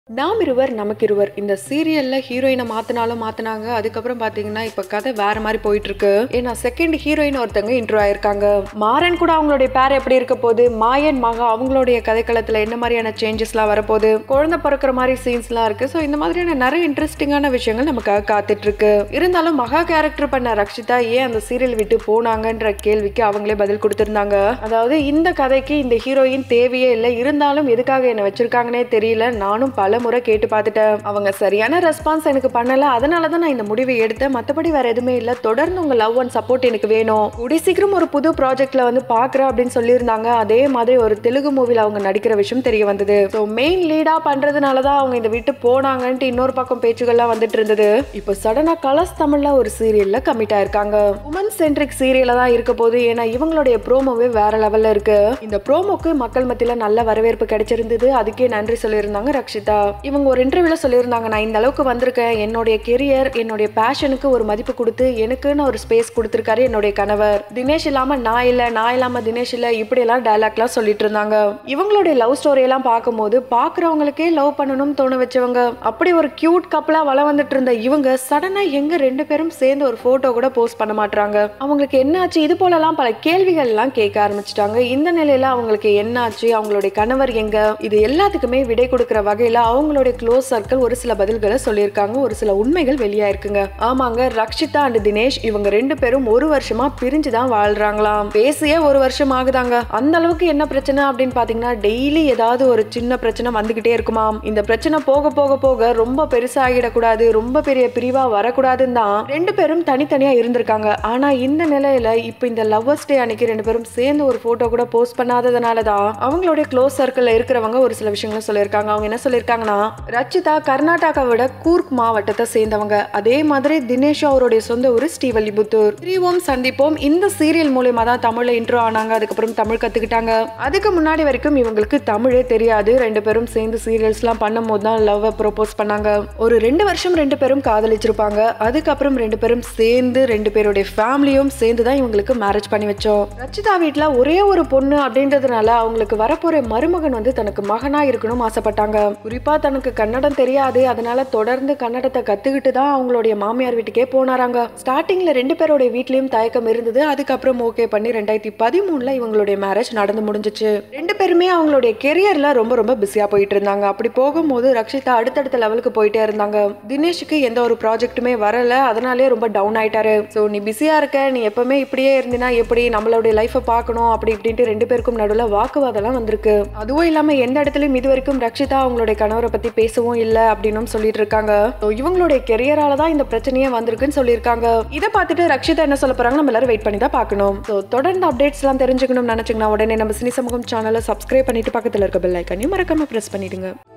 நாம் இருவர் நமக்கு இருவர் இந்த சீரியல்ல ஹீரோயினை மாத்தினாலும் மாத்தினாங்க அதுக்கப்புறம் பாத்தீங்கன்னா இப்ப கதை வேற மாதிரி போயிட்டு இருக்கு ஏன்னா செகண்ட் ஹீரோயின் ஒருத்தங்க இன்ட்ரோ ஆயிருக்காங்க மாறன் கூட அவங்களுடைய பேர் எப்படி இருக்க போகுது மாயன் மகா அவங்களுடைய கதைக்களத்துல என்ன மாதிரியான சேஞ்சஸ்லாம் வரப்போகுது குழந்தை பிறக்கிற மாதிரி சீன்ஸ்லாம் இருக்கு ஸோ இந்த மாதிரியான நிறைய இன்ட்ரெஸ்டிங்கான விஷயங்கள் நமக்காக காத்துட்டு இருக்கு இருந்தாலும் மகா கேரக்டர் பண்ண ரக்ஷிதா ஏன் அந்த சீரியல் விட்டு போனாங்கன்ற கேள்விக்கு அவங்களே பதில் கொடுத்திருந்தாங்க அதாவது இந்த கதைக்கு இந்த ஹீரோயின் தேவையே இல்லை இருந்தாலும் எதுக்காக என்ன வச்சிருக்காங்கன்னே தெரியல நானும் பல முறை கேட்டு பார்த்துட்டேன் அவங்க சரியான ரெஸ்பான்ஸ் எனக்கு பண்ணல அதனால தான் நான் இந்த முடிவை எடுத்தேன் மற்றபடி வேற எதுவுமே இல்லை தொடர்ந்து உங்க லவ் அண்ட் சப்போர்ட் எனக்கு வேணும் கூடி சீக்கிரம் ஒரு புது ப்ராஜெக்ட்ல வந்து பாக்குறேன் அப்படின்னு சொல்லியிருந்தாங்க அதே மாதிரி ஒரு தெலுங்கு மூவில அவங்க நடிக்கிற விஷயம் தெரிய வந்தது ஸோ மெயின் லீடா பண்றதுனால தான் அவங்க இந்த விட்டு போனாங்கன்ட்டு இன்னொரு பக்கம் பேச்சுகள்லாம் வந்துட்டு இருந்தது இப்போ சடனா கலர்ஸ் தமிழ்ல ஒரு சீரியல்ல கமிட் ஆயிருக்காங்க உமன் சென்ட்ரிக் சீரியல்ல தான் இருக்க போது ஏன்னா இவங்களுடைய ப்ரோமோவே வேற லெவல்ல இருக்கு இந்த ப்ரோமோக்கு மக்கள் மத்தியில நல்ல வரவேற்பு கிடைச்சிருந்தது அதுக்கே நன்றி சொல்லியிருந்தாங்க ரக்ஷிதா இவங்க ஒரு இன்டர்வியூல சொல்லியிருந்தாங்க நான் இந்த அளவுக்கு வந்திருக்கேன் என்னுடைய கெரியர் என்னுடைய பேஷனுக்கு ஒரு மதிப்பு கொடுத்து எனக்குன்னு ஒரு ஸ்பேஸ் கொடுத்துருக்காரு என்னுடைய கணவர் தினேஷ் இல்லாம நான் இல்ல நான் இல்லாம தினேஷ் இல்ல இப்படி எல்லாம் டைலாக்லாம் சொல்லிட்டு இருந்தாங்க இவங்களுடைய லவ் ஸ்டோரி எல்லாம் பார்க்கும்போது பாக்குறவங்களுக்கே லவ் பண்ணணும்னு தோண வச்சவங்க அப்படி ஒரு கியூட் கப்பலா வள வந்துட்டு இருந்த இவங்க சடனா எங்க ரெண்டு பேரும் சேர்ந்து ஒரு போட்டோ கூட போஸ்ட் பண்ண மாட்டாங்க அவங்களுக்கு என்னாச்சு இது போலலாம் பல கேள்விகள் எல்லாம் கேட்க ஆரம்பிச்சிட்டாங்க இந்த நிலையில அவங்களுக்கு என்னாச்சு அவங்களுடைய கணவர் எங்க இது எல்லாத்துக்குமே விடை கொடுக்கிற வகையில அவங்களுடைய க்ளோஸ் சர்க்கிள் ஒரு சில பதில்களை சொல்லியிருக்காங்க ஒரு சில உண்மைகள் வெளியாயிருக்குங்க ஆமாங்க ரக்ஷிதா அண்ட் தினேஷ் இவங்க ரெண்டு பேரும் ஒரு வருஷமா பிரிஞ்சு தான் வாழ்றாங்களாம் பேசியே ஒரு வருஷம் ஆகுதாங்க அந்த அளவுக்கு என்ன பிரச்சனை அப்படின்னு பாத்தீங்கன்னா டெய்லி ஏதாவது ஒரு சின்ன பிரச்சனை வந்துகிட்டே இருக்குமாம் இந்த பிரச்சனை போக போக போக ரொம்ப பெருசாகிடக்கூடாது ரொம்ப பெரிய பிரிவா வரக்கூடாதுன்னு தான் ரெண்டு பேரும் தனித்தனியா இருந்திருக்காங்க ஆனா இந்த நிலையில இப்ப இந்த லவ்வர்ஸ் டே அன்னைக்கு ரெண்டு பேரும் சேர்ந்து ஒரு போட்டோ கூட போஸ்ட் பண்ணாததுனால தான் அவங்களுடைய க்ளோஸ் சர்க்கிள்ல இருக்கிறவங்க ஒரு சில விஷயங்களை சொல்லியிருக்காங்க அவங்க என்ன சொல்லியிருக்காங்கன்னா ரச்சிதா கர்நாடகாவோட கூர்க் மாவட்டத்தை சேர்ந்தவங்க அதே மாதிரி தினேஷ் அவருடைய சொந்த ஊர் ஸ்ரீவல்லிபுத்தூர் திரிவோம் சந்திப்போம் இந்த சீரியல் மூலியமா தான் தமிழ்ல இன்ட்ரோ ஆனாங்க அதுக்கப்புறம் தமிழ் கத்துக்கிட்டாங்க அதுக்கு முன்னாடி வரைக்கும் இவங்களுக்கு தமிழே தெரியாது ரெண்டு பேரும் சேர்ந்து சீரியல்ஸ்லாம் பண்ணும் போது தான் லவ் ப்ரோபோஸ் பண்ணாங்க ஒரு ரெண்டு வருஷம் ரெண்டு பேரும் காதலிச்சிருப்பாங்க அதுக்கப்புறம் ரெண்டு பேரும் சேர்ந்து ரெண்டு பேருடைய ஃபேமிலியும் சேர்ந்து தான் இவங்களுக்கு மேரேஜ் பண்ணி வச்சோம் ரச்சிதா வீட்ல ஒரே ஒரு பொண்ணு அப்படின்றதுனால அவங்களுக்கு வரப்போற மருமகன் வந்து தனக்கு மகனா இருக்கணும்னு ஆசைப்பட்டாங்க குறிப்பா தனக்கு கன்னடம் தெரியாது அதனால தொடர்ந்து கன்னடத்தை கத்துக்கிட்டு தான் அவங்களுடைய மாமியார் வீட்டுக்கே போனாராங்க ஸ்டார்டிங்ல ரெண்டு பேருடைய வீட்லயும் தயக்கம் இருந்தது அதுக்கப்புறம் ஓகே பண்ணி ரெண்டாயிரத்தி பதிமூணுல இவங்களுடைய மேரேஜ் நடந்து முடிஞ்சிச்சு ரெண்டு பேருமே அவங்களுடைய கெரியர்ல ரொம்ப ரொம்ப பிஸியா போயிட்டு இருந்தாங்க அப்படி போகும்போது ரக்ஷிதா அடுத்தடுத்த லெவலுக்கு போயிட்டே இருந்தாங்க தினேஷுக்கு எந்த ஒரு ப்ராஜெக்ட்டுமே வரல அதனாலே ரொம்ப டவுன் ஆயிட்டாரு ஸோ நீ பிஸியா இருக்க நீ எப்பவுமே இப்படியே இருந்தினா எப்படி நம்மளுடைய லைஃப்பை பார்க்கணும் அப்படி இப்படின்ட்டு ரெண்டு பேருக்கும் நடுவில் வாக்குவாதம்லாம் வந்திருக்கு அதுவும் இல்லாம எந்த இடத்துலயும் இது வரைக்கும் ரக்ஷிதா அவங்களுடைய கணவரை பத்தி பேசவும் இல்லை அப்படின்னு சொல்லிட்டு இருக்காங்க ஸோ இவங்களுடைய கெரியரால தான் இந்த பிரச்சனையே வந்திருக்குன்னு சொல்லியிருக்காங்க இதை பார்த்துட்டு ரக்ஷிதா என்ன சொல்ல போறாங்க நம்ம எல்லாரும் வெயிட் பண்ணி தான் பார்க்கணும் ஸோ தொடர்ந்து அப்டேட்ஸ் எல்லாம் தெரிஞ்சுக்கணும்னு நினைச்சீங்கன்னா உடனே நம்ம சினி சமூகம் சேனலை சப்ஸ்கிரைப் பண்ணிட்டு பக்கத்தில் இருக்க பெல் ஐக்கனையும் மறக்காம பிரஸ் பண்ணிடுங்க